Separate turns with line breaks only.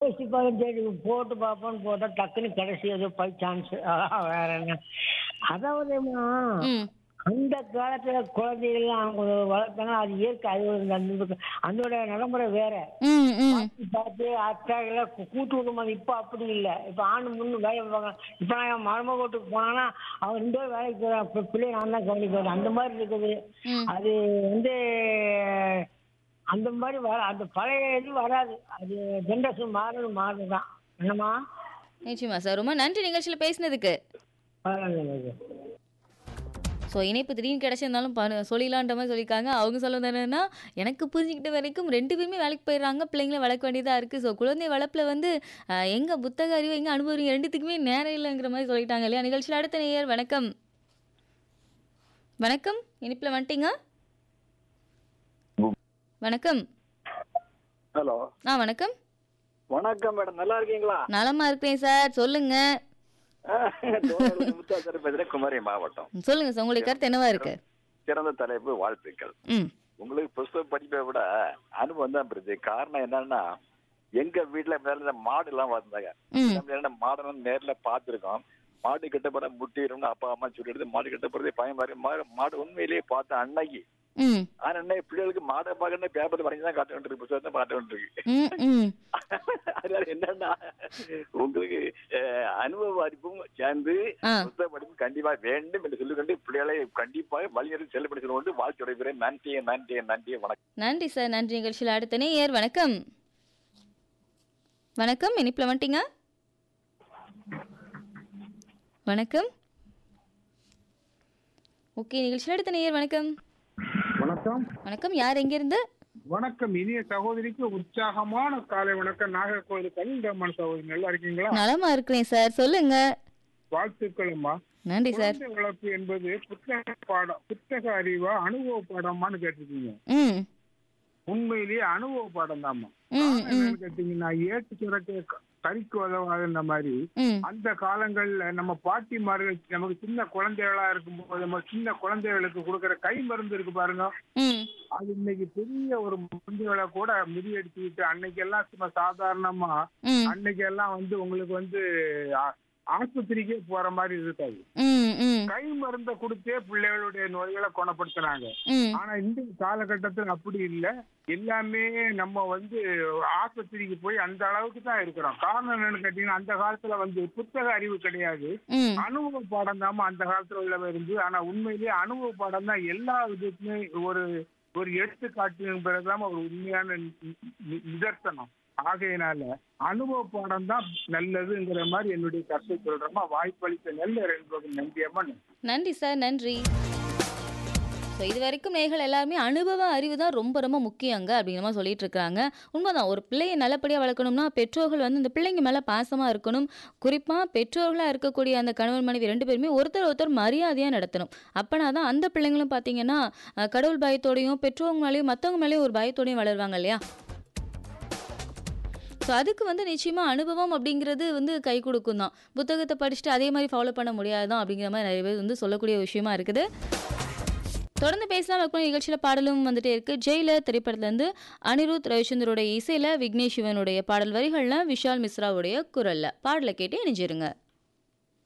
யோசிச்சு பார்க்க சரி போட்டு பார்ப்போம்னு போட்டா டக்குன்னு கடைசி ஏதோ பை சான்ஸ் அதான் வேற என்ன அதாவதுமா
ம்
அந்த காலத்துல குழந்தைகள்லாம் அவங்க வளர்த்தாங்க அது இயற்கை அது ஒரு அந்த அதோட நடைமுறை வேற
ம் ம்
பார்த்து அத்தாகளை கூட்டு குடும்பம் இப்ப அப்படி இல்ல இப்ப ஆணு முன்னு வேலை பார்ப்பாங்க இப்ப நான் என் மருமக வீட்டுக்கு போனானா அவன் ரெண்டு பேரும் வேலைக்கு போறான் இப்ப பிள்ளைய நான் தான் கவனிக்கிறேன் அந்த மாதிரி இருக்குது
ம்.
அது வந்து அந்த மாதிரி வர அந்த பழைய இது வராது அது ஜென்ரேஷன் மாறுது மாறுதுதான் என்னம்மா
நிச்சயமா சார் ரொம்ப நன்றி நிகழ்ச்சியில் பேசினதுக்கு
பரவாயில்ல
ஸோ இணைப்பு திடீர்னு கிடச்சிருந்தாலும் ப சொல்லிடலான்ற மாதிரி சொல்லியிருக்காங்க அவங்க சொல்ல என்னன்னா எனக்கு புரிஞ்சுக்கிட்ட வரைக்கும் ரெண்டு பேருமே வேலைக்கு போயிடுறாங்க பிள்ளைங்கள வளர்க்க வேண்டியதாக இருக்குது ஸோ குழந்தை வளர்ப்பில் வந்து அஹ், எங்க புத்தக அறிவு எங்கே அனுபவம் ரெண்டுத்துக்குமே நேரம் இல்லைங்கிற மாதிரி சொல்லிட்டாங்க இல்லையா நிகழ்ச்சியில் அடுத்த நேயர் வணக்கம் வணக்கம் இனிப்பில் வந்துட்டீங்க வணக்கம்
ஹலோ
ஆ வணக்கம்
வணக்கம் மேடம் நல்லா இருக்கீங்களா
நலமா இருக்கிறேன் சார் சொல்லுங்க
தோழர் முத்தாசர் பேசுறேன் குமரி மாவட்டம்
சொல்லுங்க சார் உங்களுக்கு கருத்து என்னவா இருக்கு
சிறந்த தலைப்பு வாழ்த்துக்கள்
ம்
உங்களுக்கு புஸ்தகம் படிப்பை விட அனுபவம் தான் பெருது காரணம் என்னன்னா எங்க வீட்டுல மேல மாடு எல்லாம் வந்தாங்க
ம்
நம்ம என்ன மாடெல்லாம் நேர்ல பார்த்திருக்கோம் மாடு கட்டப்பட முட்டிடும்னு அப்பா அம்மா சொல்லி எடுத்து மாடு கட்டப்படுறதே பயம் மாதிரி மா- மாடு உண்மையிலேயே பார்த்த அன்னைக்கு
ம்
ஆனா என்ன பிள்ளைகளுக்கு மாடை பார்க்கணும் பேப்பர் வரைக்கும் தான் காட்ட வேண்டியிருக்கு புத்தகத்தை காட்ட வேண்டியிருக்கு
ம் ம்
அதனால என்னன்னா உங்களுக்கு அஹ், அனுபவ அறிவும் சேர்ந்து
ஆ
புத்தக படிப்பு கண்டிப்பா வேண்டும் என்று சொல்லிக்கொண்டு பிள்ளைகளை கண்டிப்பாக வழிநடத்தி செல்லப்படுத்தி கொண்டு வாழ்த்து விடைபெறேன் நன்றி நன்றி நன்றி வணக்கம்
நன்றி சார் நன்றி நிகழ்ச்சியில் அடுத்த நேயர் வணக்கம் வணக்கம் இனிப்பில் வந்துட்டீங்க வணக்கம் ஓகே நிகழ்ச்சியில் அடுத்த நேயர் வணக்கம்
வணக்கம்
வணக்கம் யார் எங்கிருந்து
வணக்கம் இனிய சகோதரிக்கு உற்சாகமான காலை வணக்கம் நாகர்கோவில் கலிங்கம்மன் சகோதரி நல்லா இருக்கீங்களா
நலமா இருக்கிறேன் சார் சொல்லுங்க
வாழ்த்துக்கள் அம்மா
நன்றி சார்
குழந்தை வளர்ப்பு என்பது புத்தக பாடம் புத்தக அறிவா அனுபவ பாடமான்னு கேட்டிருக்கீங்க
ம்
உண்மையிலேயே அனுபவ பாடம் தாம்மா
ம் ம்
கேட்டீங்கன்னா ஏட்டு சுரக்க கறிக்கு உதவாதுன்ற மாதிரி
ம்
அந்த காலங்கள்ல நம்ம பாட்டிமார்கள் நமக்கு சின்ன குழந்தைகளா இருக்கும்போது நம்ம சின்ன குழந்தைகளுக்கு கொடுக்கிற கை மருந்து இருக்கு பாருங்க
ம்
அது இன்னைக்கு பெரிய ஒரு மருந்துகளை கூட முறியடிச்சுக்கிட்டு அன்னைக்கு எல்லாம் சும்மா சாதாரணமா
ம்
அன்னைக்கு எல்லாம் வந்து உங்களுக்கு வந்து ஆ- ஆஸ்பத்திரிக்கே போற மாதிரி இருக்காது
ம் ம்
கை மருந்தை கொடுத்தே பிள்ளைகளுடைய நோய்களை குணப்படுத்துறாங்க
ம்
ஆனா இந்த காலகட்டத்தில் அப்படி இல்ல எல்லாமே நம்ம வந்து ஆஸ்பத்திரிக்கு போய் அந்த அளவுக்கு தான் இருக்கிறோம் காரணம் என்னன்னு கேட்டீங்கன்னா அந்த காலத்துல வந்து புத்தக அறிவு கிடையாது
ம்
அனுபவ பாடம் தாம அந்த காலத்துல உள்ளவ இருந்து ஆனா உண்மையிலேயே அனுபவ பாடம் தான் எல்லா விதத்துமே ஒரு ஒரு எடுத்துக்காட்டுங்கிறதுதான் ஒரு உண்மையான நி- நி- நிதர்சனம் ஆகையினால அனுபவ பாடம் தான் நல்லதுங்கிற மாதிரி என்னுடைய கருத்தை சொல்றோமா வாய்ப்பளித்த நெல்ல என்பது நம்பியம்மா
நன்றி சார் நன்றி ஸோ இது வரைக்கும் நேர்கள் எல்லாருமே அனுபவ அறிவு தான் ரொம்ப ரொம்ப முக்கியங்க அப்படிங்கிற மாதிரி சொல்லிட்டு இருக்காங்க உண்மைதான் ஒரு பிள்ளையை நல்லபடியாக வளர்க்கணும்னா பெற்றோர்கள் வந்து இந்த பிள்ளைங்க மேலே பாசமாக இருக்கணும் குறிப்பாக பெற்றோர்களாக இருக்கக்கூடிய அந்த கணவன் மனைவி ரெண்டு பேருமே ஒருத்தர் ஒருத்தர் மரியாதையாக நடத்தணும் அப்போனா தான் அந்த பிள்ளைங்களும் பார்த்தீங்கன்னா அஹ், கடவுள் பயத்தோடையும் பெற்றோங்க மேலேயும் மற்றவங்க மேலேயும் ஒரு பயத்தோடையும் வளருவாங்க இல்லையா ஸோ அதுக்கு வந்து நிச்சயமாக அனுபவம் அப்படிங்கிறது வந்து கை கொடுக்கும் தான் புத்தகத்தை படிச்சுட்டு அதே மாதிரி ஃபாலோ பண்ண முடியாதுதான் அப்படிங்கிற மாதிரி நிறைய பேர் வந்து சொல்லக்கூடிய விஷயமா இருக்குது தொடர்ந்து பேசலாம் வைக்கணும் நிகழ்ச்சியில் பாடலும் வந்துட்டே இருக்கு ஜெயிலர் திரைப்படத்துலேருந்து அனிருத் ரவிச்சந்தரோட இசையில் விக்னேஷ் சிவனுடைய பாடல் வரிகள்லாம் விஷால் மிஸ்ராவுடைய குரல்ல பாடலை கேட்டு இணைஞ்சிருங்க